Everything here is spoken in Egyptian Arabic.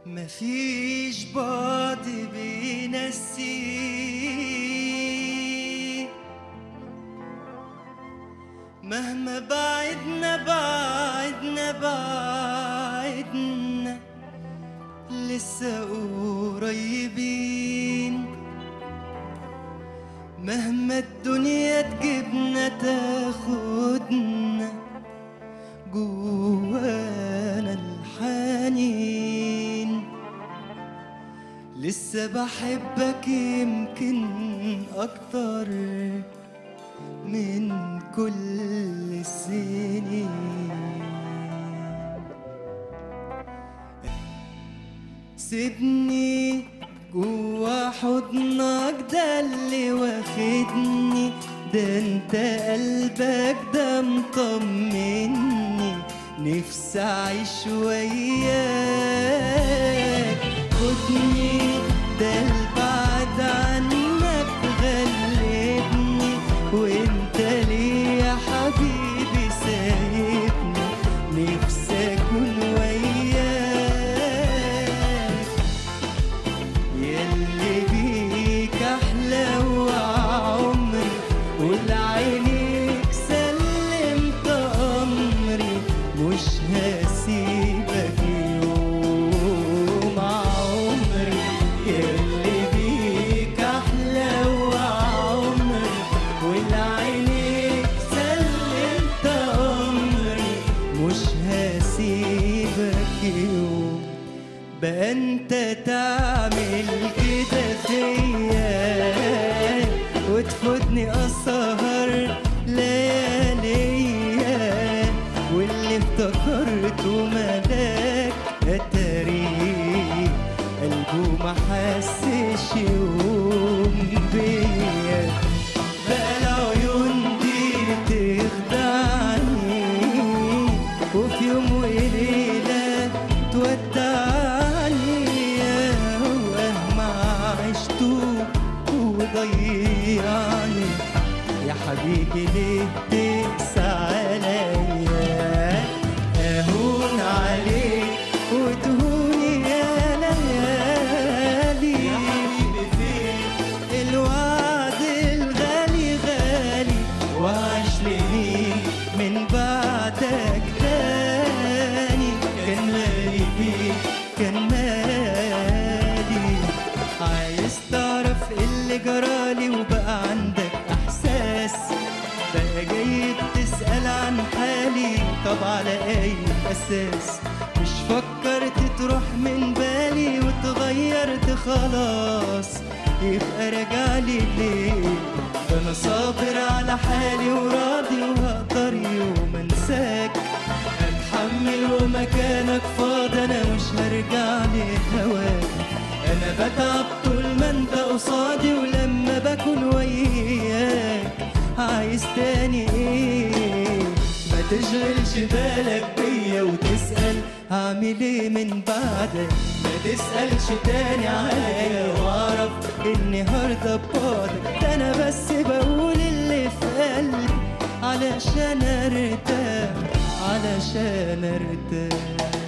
مفيش بعد بينسيه مهما بعدنا بعدنا بعدنا لسه قريبين مهما الدنيا تجيبنا تاخدنا جوانا الحنين لسه بحبك يمكن اكتر من كل السنين سيبني جوا حضنك ده اللي واخدني ده انت قلبك ده مطمني نفسي اعيش وياك خدني ده البعد عنك غلبني وانت ليه يا حبيبي سايبني نفسي اكون وياك ياللي بيك احلى وعمري ولعينيك سلمت امري مش هسيبك يوم عمري ياللي بيك احلى وعمري ولعينيك سلمت امري مش هسيبك يوم بقى انت تعمل كده فيا وتفوتني اسهر لياليا واللي افتكرته ملاك اتاري قلبه ما حسش يوم بيا بقى العيون دي تخدعني وفي يوم وليلة تودعني ومهما عشته وضيعني يا حبيبي ليه تقسى عليا اهون عليك وتهوني يا ليالي يا حبيبي فين الوعد الغالي غالي وعاش لمين من بعدك تاني كان مالي بيك كان مالي عايز تعرف إيه اللي جرالي وبقى عندك احساس بقى جاي بتسأل عن حالي طب على اي اساس مش فكرت تروح من بالي وتغيرت خلاص يبقى راجعلي ليه ده انا صابر على حالي وراضي وهقدر يوم انساك اتحمل ومكانك فاضي انا مش هرجع لهواك انا بتعب طول ما انت قصادي ولما بكون وياك عايز تاني ايه ما تشغلش بالك بيا وتسأل هعمل ايه من بعدك ما تسألش تاني عليا واعرف اني هرضى ببعدك ده انا بس بقول اللي في قلبي علشان ارتاح علشان ارتاح